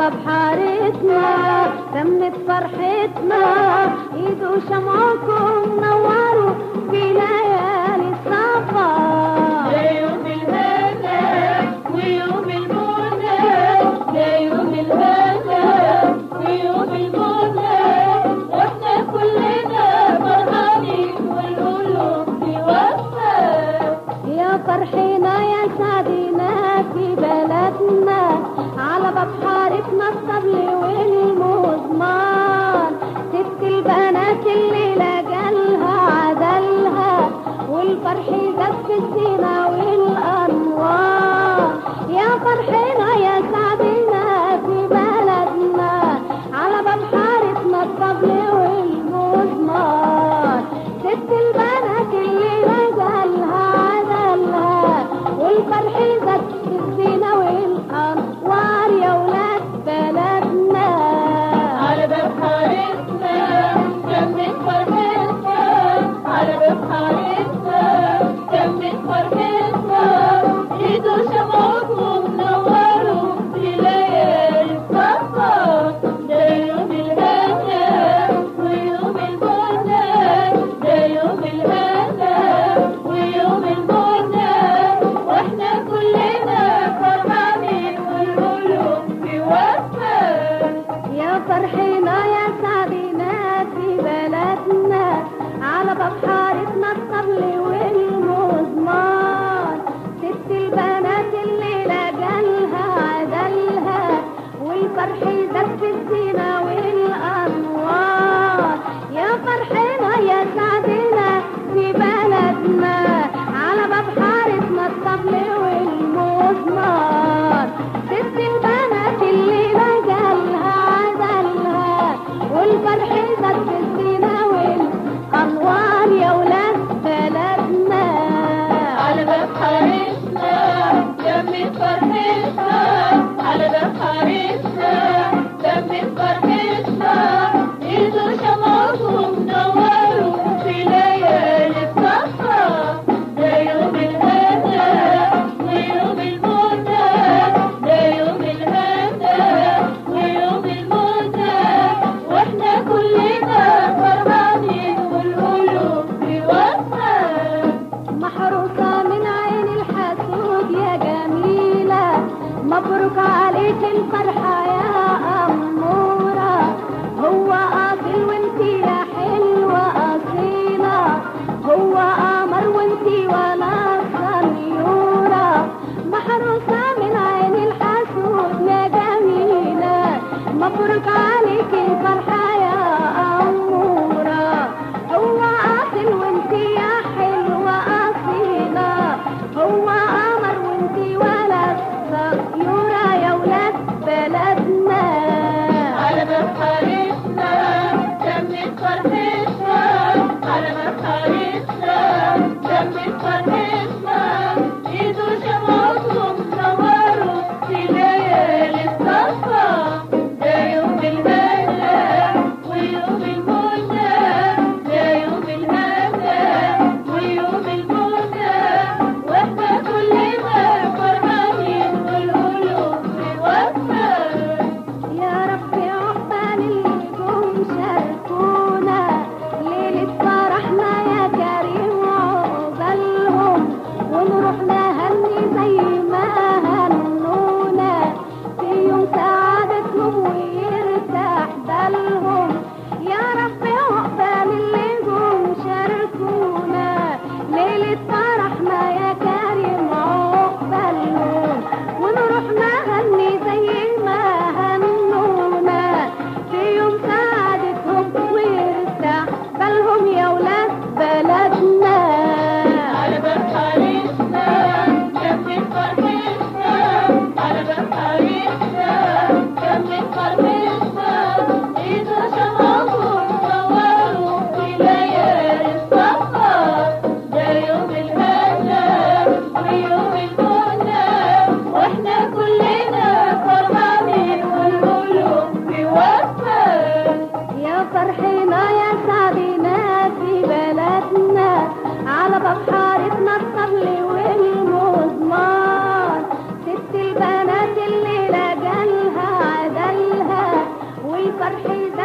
باب حارتنا تمت فرحتنا ايدوا شمعكم نوروا في ليالي السفر يوم الهنا ويوم المنى ده يوم الهنا ويوم المنى واحنا كلنا فرحانين والقلوب توفى يا فرحنا يا سعدنا في بلدنا على باب حارتنا الطبل والمزمار ست البنات الليلة جالها عدلها والفرح زاد في الزينة والأنوار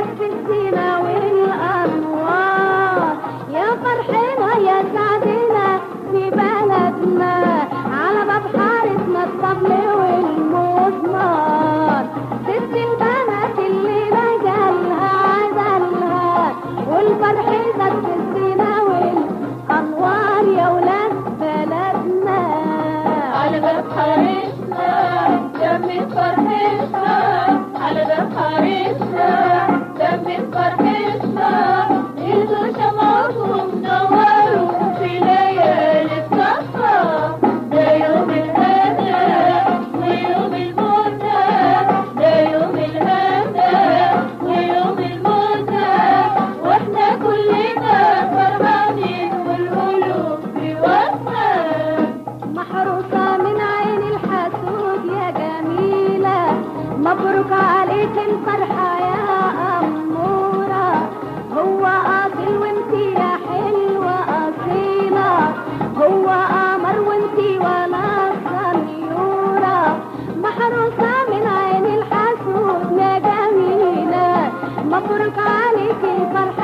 ولادك في الزينة والأنوار يا فرحنا يا سعدنا في بلدنا على باب حارتنا الطبل والمزمار ست البنات اللي مجالها عدلها والفرح زاد في الزينة والأنوار يا ولاد بلدنا على باب حارسنا دمت فرحتنا على باب حارسنا دمت فرحتنا نزلوا شمعتهم نوروا في ليالي الصفا ده يوم الهنا ويوم المنى ده يوم الهنا ويوم المنى واحنا كلنا فرحانين والقلوب في وفا محروسة من عين الحسود يا جميلة مبروك عليك الفرحة يا أمورة هو أصيل وانتي يا حلوة أصيلة هو قمر وانتي ولا صنيورة محروسة من عين الحسود يا جميلة مبروك عليك الفرحة